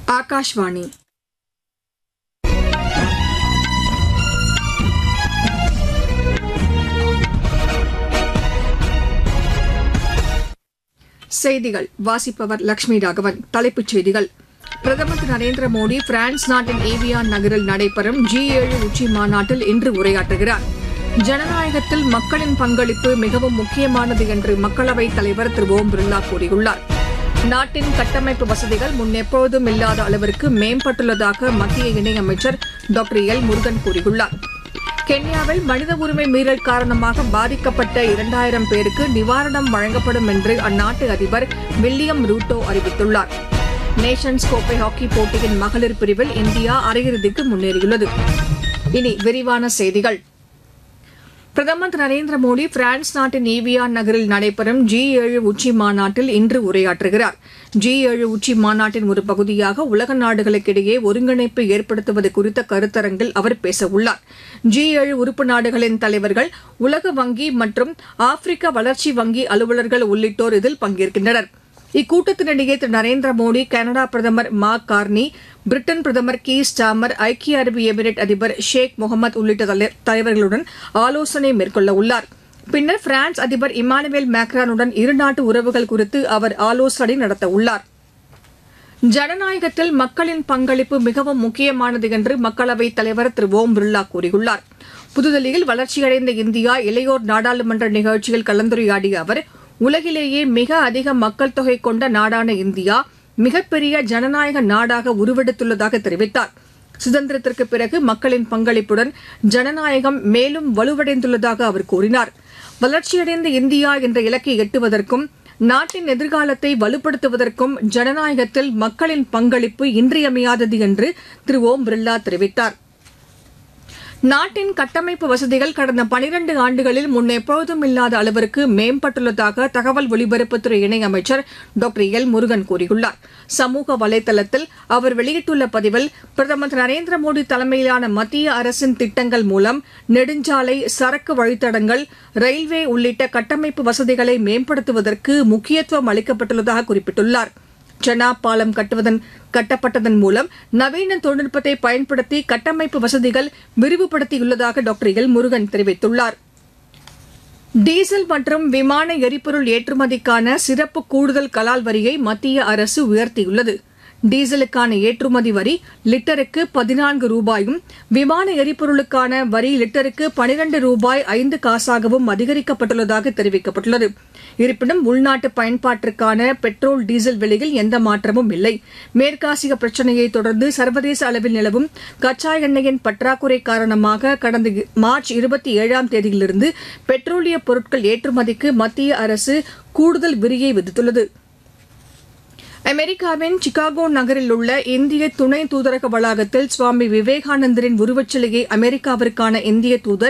ఆకాశవాణి செய்திகள் வாசிப்பவர் லட்சுமி ராகவன் தலைப்புச் செய்திகள் பிரதமர் திரு நரேந்திர மோடி பிரான்ஸ் நாட்டின் ஏவியான் நகரில் நடைபெறும் ஜி ஏழு உச்சி மாநாட்டில் இன்று உரையாற்றுகிறார் ஜனநாயகத்தில் மக்களின் பங்களிப்பு மிகவும் முக்கியமானது என்று மக்களவைத் தலைவர் திரு ஓம் பிர்லா கூறியுள்ளார் நாட்டின் கட்டமைப்பு வசதிகள் முன்னெப்போதும் இல்லாத அளவிற்கு மேம்பட்டுள்ளதாக மத்திய இணையமைச்சர் டாக்டர் எல் முருகன் கூறியுள்ளார் கென்யாவில் மனித உரிமை மீறல் காரணமாக பாதிக்கப்பட்ட இரண்டாயிரம் பேருக்கு நிவாரணம் வழங்கப்படும் என்று அந்நாட்டு அதிபர் வில்லியம் ரூட்டோ அறிவித்துள்ளார் நேஷன்ஸ் கோப்பை ஹாக்கி போட்டியின் மகளிர் பிரிவில் இந்தியா அரையிறுதிக்கு முன்னேறியுள்ளது இனி விரிவான செய்திகள் பிரதமர் திரு நரேந்திர மோடி பிரான்ஸ் நாட்டின் ஈவியான் நகரில் நடைபெறும் ஜி ஏழு உச்சி மாநாட்டில் இன்று உரையாற்றுகிறார் ஜி ஏழு உச்சி மாநாட்டின் ஒரு பகுதியாக உலக நாடுகளுக்கிடையே ஒருங்கிணைப்பு ஏற்படுத்துவது குறித்த கருத்தரங்கில் அவர் பேசவுள்ளார் ஜி ஏழு உறுப்பு நாடுகளின் தலைவர்கள் உலக வங்கி மற்றும் ஆப்பிரிக்க வளர்ச்சி வங்கி அலுவலர்கள் உள்ளிட்டோர் இதில் பங்கேற்கின்றனர் இக்கூட்டத்தினிடையே திரு நரேந்திர மோடி கனடா பிரதமர் மார்க் கார்னி பிரிட்டன் பிரதமர் கீ ஸ்டாமர் ஐக்கிய அரபு எமிரேட் அதிபர் ஷேக் முகமது உள்ளிட்ட தலை- தலைவர்களுடன் ஆலோசனை மேற்கொள்ள உள்ளார் பின்னர் பிரான்ஸ் அதிபர் இமானுவேல் மேக்ரானுடன் இருநாட்டு உறவுகள் குறித்து அவர் ஆலோசனை நடத்த உள்ளார் ஜனநாயகத்தில் மக்களின் பங்களிப்பு மிகவும் முக்கியமானது என்று மக்களவைத் தலைவர் திரு ஓம் பிர்லா கூறியுள்ளார் புதுதில்லியில் வளர்ச்சியடைந்த இந்தியா இளையோர் நாடாளுமன்ற நிகழ்ச்சியில் கலந்துரையாடிய அவர் உலகிலேயே மிக அதிக மக்கள் தொகை கொண்ட நாடான இந்தியா மிகப்பெரிய ஜனநாயக நாடாக உருவெடுத்துள்ளதாக தெரிவித்தார் சுதந்திரத்திற்கு பிறகு மக்களின் பங்களிப்புடன் ஜனநாயகம் மேலும் வலுவடைந்துள்ளதாக அவர் கூறினார் வளர்ச்சியடைந்த இந்தியா என்ற இலக்கை எட்டுவதற்கும் நாட்டின் எதிர்காலத்தை வலுப்படுத்துவதற்கும் ஜனநாயகத்தில் மக்களின் பங்களிப்பு இன்றியமையாதது என்று திரு ஓம் பிர்லா தெரிவித்தார் நாட்டின் கட்டமைப்பு வசதிகள் கடந்த பனிரண்டு ஆண்டுகளில் முன்னெப்போதும் இல்லாத அளவிற்கு மேம்பட்டுள்ளதாக தகவல் ஒலிபரப்புத்துறை இணையமைச்சர் டாக்டர் எல் முருகன் கூறியுள்ளார் சமூக வலைதளத்தில் அவர் வெளியிட்டுள்ள பதிவில் பிரதமர் திரு நரேந்திர மோடி தலைமையிலான மத்திய அரசின் திட்டங்கள் மூலம் நெடுஞ்சாலை சரக்கு வழித்தடங்கள் ரயில்வே உள்ளிட்ட கட்டமைப்பு வசதிகளை மேம்படுத்துவதற்கு முக்கியத்துவம் அளிக்கப்பட்டுள்ளதாக குறிப்பிட்டுள்ளார் சென்னா பாலம் கட்டுவதன் கட்டப்பட்டதன் மூலம் நவீன தொழில்நுட்பத்தை பயன்படுத்தி கட்டமைப்பு வசதிகள் விரிவுபடுத்தியுள்ளதாக டாக்டர் எல் முருகன் தெரிவித்துள்ளார் டீசல் மற்றும் விமான எரிபொருள் ஏற்றுமதிக்கான சிறப்பு கூடுதல் கலால் வரியை மத்திய அரசு உயர்த்தியுள்ளது டீசலுக்கான ஏற்றுமதி வரி லிட்டருக்கு பதினான்கு ரூபாயும் விமான எரிபொருளுக்கான வரி லிட்டருக்கு பனிரண்டு ரூபாய் ஐந்து காசாகவும் அதிகரிக்கப்பட்டுள்ளதாக தெரிவிக்கப்பட்டுள்ளது இருப்பினும் உள்நாட்டு பயன்பாட்டிற்கான பெட்ரோல் டீசல் விலையில் எந்த மாற்றமும் இல்லை மேற்காசிய பிரச்சினையை தொடர்ந்து சர்வதேச அளவில் நிலவும் கச்சா எண்ணெயின் பற்றாக்குறை காரணமாக கடந்த இ- மார்ச் இருபத்தி ஏழாம் தேதியிலிருந்து பெட்ரோலிய பொருட்கள் ஏற்றுமதிக்கு மத்திய அரசு கூடுதல் விரியை விதித்துள்ளது அமெரிக்காவின் சிகாகோ நகரில் உள்ள இந்திய துணை தூதரக வளாகத்தில் சுவாமி விவேகானந்தரின் உருவச்சிலையை அமெரிக்காவிற்கான இந்திய தூதர்